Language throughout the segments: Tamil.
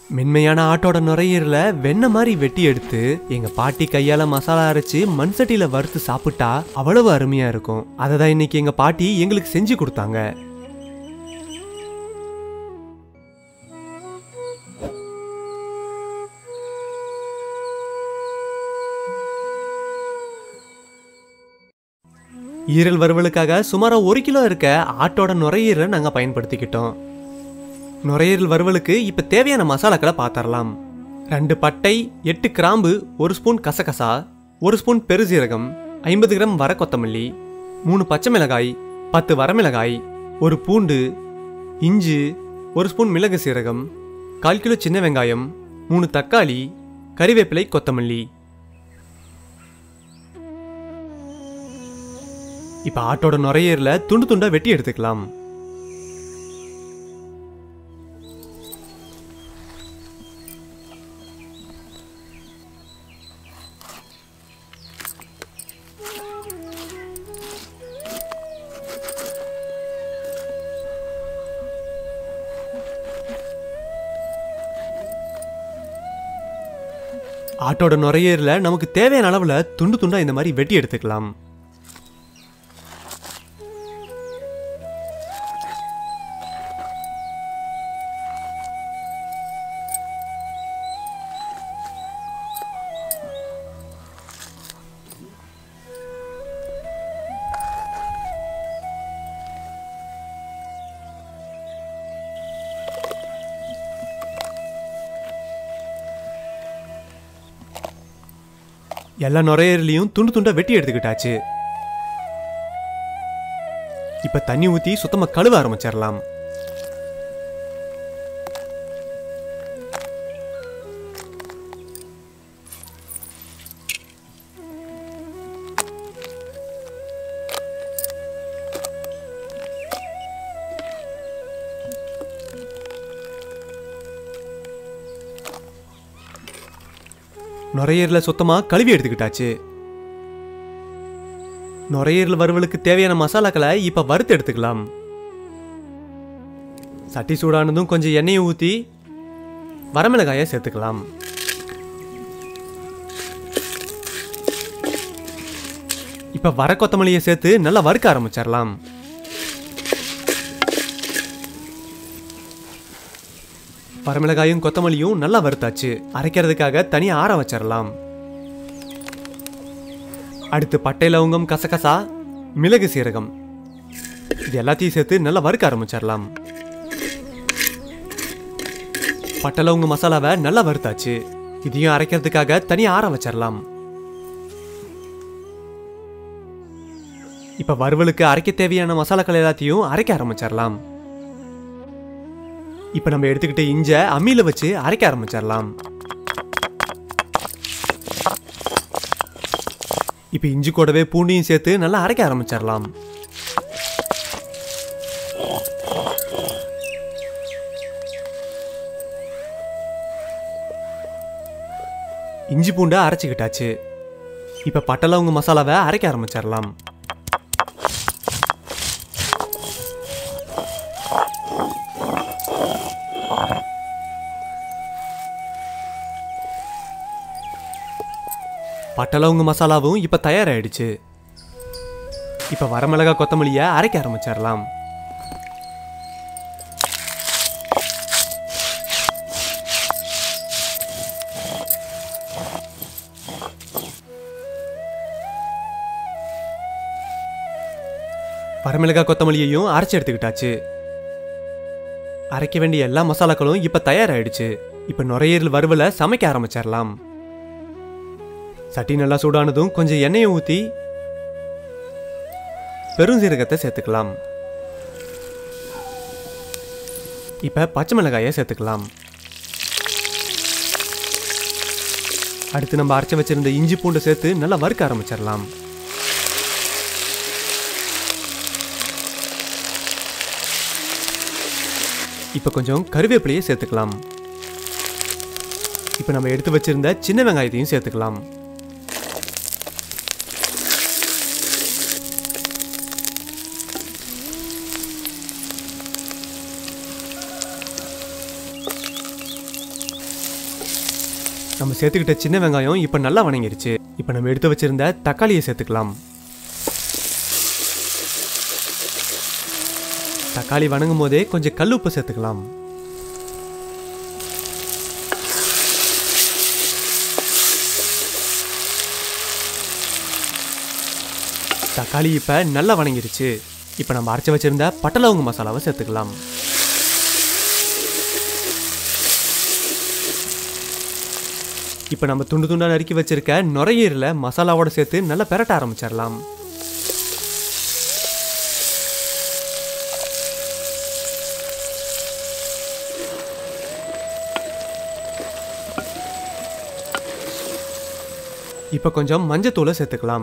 மென்மையான ஆட்டோட நுரையீரல வெண்ணெய் மாதிரி வெட்டி எடுத்து எங்க பாட்டி கையால மசாலா அரைச்சு மண் சட்டியில வறுத்து சாப்பிட்டா அவ்வளவு அருமையா இருக்கும் அதை தான் இன்னைக்கு எங்க பாட்டி எங்களுக்கு செஞ்சு கொடுத்தாங்க ஈரல் வறுவலுக்காக சுமாரா ஒரு கிலோ இருக்க ஆட்டோட நுரையீரலை நாங்கள் பயன்படுத்திக்கிட்டோம் நுரையீரல் வறுவலுக்கு இப்போ தேவையான மசாலாக்களை பார்த்துடலாம் ரெண்டு பட்டை எட்டு கிராம்பு ஒரு ஸ்பூன் கசகசா ஒரு ஸ்பூன் பெருசீரகம் ஐம்பது கிராம் வர கொத்தமல்லி மூணு பச்சை மிளகாய் பத்து வரமிளகாய் ஒரு பூண்டு இஞ்சி ஒரு ஸ்பூன் மிளகு சீரகம் கால் கிலோ சின்ன வெங்காயம் மூணு தக்காளி கறிவேப்பிலை கொத்தமல்லி இப்போ ஆட்டோட நுரையீரல துண்டு துண்டா வெட்டி எடுத்துக்கலாம் ஆட்டோட நுரையீரல நமக்கு தேவையான அளவுல துண்டு துண்டா இந்த மாதிரி வெட்டி எடுத்துக்கலாம் எல்லா நுரையீரலையும் துண்டு துண்டா வெட்டி எடுத்துக்கிட்டாச்சு இப்ப தண்ணி ஊத்தி சுத்தமா கழுவ ஆரம்பிச்சிடலாம் நுரையீரல சுத்தமா கழுவி எடுத்துக்கிட்டாச்சு நுரையீரல் வறுவலுக்கு தேவையான மசாலாக்களை இப்ப வறுத்து எடுத்துக்கலாம் சட்டி சூடானதும் கொஞ்சம் எண்ணெயை ஊத்தி வரமிளகாயை சேர்த்துக்கலாம் இப்ப வர கொத்தமல்லியை சேர்த்து நல்லா வறுக்க ஆரம்பிச்சிடலாம் வரமிளகாயும் கொத்தமல்லியும் நல்லா வறுத்தாச்சு அரைக்கிறதுக்காக தனியா ஆற வச்சிடலாம் அடுத்து பட்டை லவங்கம் கசகசா மிளகு சீரகம் இது எல்லாத்தையும் சேர்த்து நல்லா வறுக்க ஆரம்பிச்சிடலாம் பட்டை லவங்க மசாலாவை நல்லா வறுத்தாச்சு இதையும் அரைக்கிறதுக்காக தனியா ஆற வச்சிடலாம் இப்ப வறுவலுக்கு அரைக்க தேவையான மசாலாக்கள் எல்லாத்தையும் அரைக்க ஆரம்பிச்சிடலாம் இப்ப நம்ம எடுத்துக்கிட்ட இஞ்ச அம்மியில வச்சு அரைக்க ஆரம்பிச்சிடலாம் இப்ப இஞ்சி கூடவே பூண்டையும் சேர்த்து நல்லா அரைக்க ஆரம்பிச்சிடலாம் இஞ்சி பூண்டை அரைச்சிக்கிட்டாச்சு இப்ப பட்டலவங்க மசாலாவை அரைக்க ஆரம்பிச்சிடலாம் பட்டலவங்க மசாலாவும் இப்ப தயாராயிடுச்சு இப்ப வரமிளகா கொத்தமல்லிய அரைக்க ஆரம்பிச்சிடலாம் வரமிளகா கொத்தமல்லியையும் அரைச்சு எடுத்துக்கிட்டாச்சு அரைக்க வேண்டிய எல்லா மசாலாக்களும் இப்ப தயாராயிடுச்சு இப்ப நுரையீரல் வறுவலை சமைக்க ஆரம்பிச்சிடலாம் சட்டி நல்லா சூடானதும் கொஞ்சம் எண்ணெயை ஊற்றி பெருஞ்சீரகத்தை சேர்த்துக்கலாம் இப்போ பச்சை மிளகாயை சேர்த்துக்கலாம் அடுத்து நம்ம அரைச்சி வச்சிருந்த இஞ்சி பூண்டை சேர்த்து நல்லா வறுக்க ஆரம்பிச்சிடலாம் இப்போ கொஞ்சம் கருவேப்பிலையை சேர்த்துக்கலாம் இப்போ நம்ம எடுத்து வச்சிருந்த சின்ன வெங்காயத்தையும் சேர்த்துக்கலாம் நம்ம சேர்த்துக்கிட்ட சின்ன வெங்காயம் இப்போ நல்லா வணங்கிருச்சு இப்போ நம்ம எடுத்து வச்சிருந்த தக்காளியை சேர்த்துக்கலாம் தக்காளி வணங்கும் போதே கொஞ்சம் கல்லுப்பு சேர்த்துக்கலாம் தக்காளி இப்போ நல்லா வணங்கிருச்சு இப்போ நம்ம அரைச்சி வச்சிருந்த பட்டலவங்க மசாலாவை சேர்த்துக்கலாம் இப்போ நம்ம துண்டு துண்டா நறுக்கி வச்சிருக்க நுரையீரல மசாலாவோட சேர்த்து நல்லா பெரட்ட ஆரம்பிச்சிடலாம் இப்போ கொஞ்சம் மஞ்சத்தூளை சேர்த்துக்கலாம்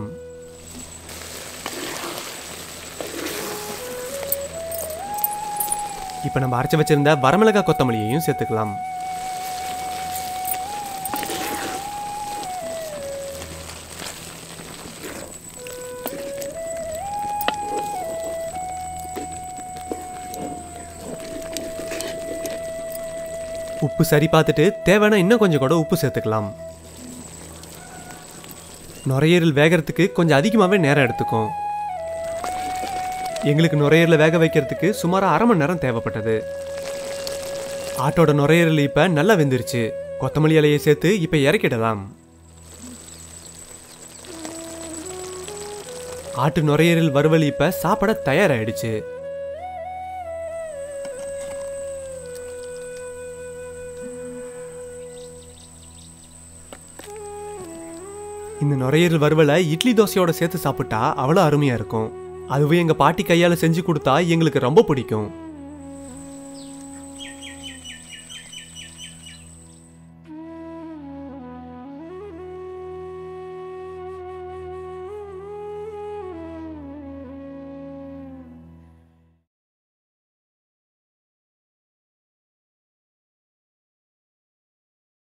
இப்போ நம்ம அரைச்சி வச்சிருந்த வரமிளகாய் கொத்தமல்லியையும் சேர்த்துக்கலாம் உப்பு சரி பார்த்துட்டு தேவைன்னா இன்னும் கொஞ்சம் கூட உப்பு சேர்த்துக்கலாம் நுரையீரல் வேகறதுக்கு கொஞ்சம் அதிகமாகவே நேரம் எடுத்துக்கும் எங்களுக்கு நுரையீரலை வேக வைக்கிறதுக்கு சுமார் அரை மணி நேரம் தேவைப்பட்டது ஆட்டோட நுரையீரல் இப்போ நல்லா வெந்துருச்சு கொத்தமல்லி இலையை சேர்த்து இப்போ இறக்கிடலாம் ஆட்டு நுரையீரல் வறுவல் இப்போ சாப்பிட தயாராயிடுச்சு இந்த நுரையீரல் வறுவலை இட்லி தோசையோட சேர்த்து சாப்பிட்டா அவ்வளோ அருமையாக இருக்கும் அதுவும் எங்கள் பாட்டி கையால் செஞ்சு கொடுத்தா எங்களுக்கு ரொம்ப பிடிக்கும்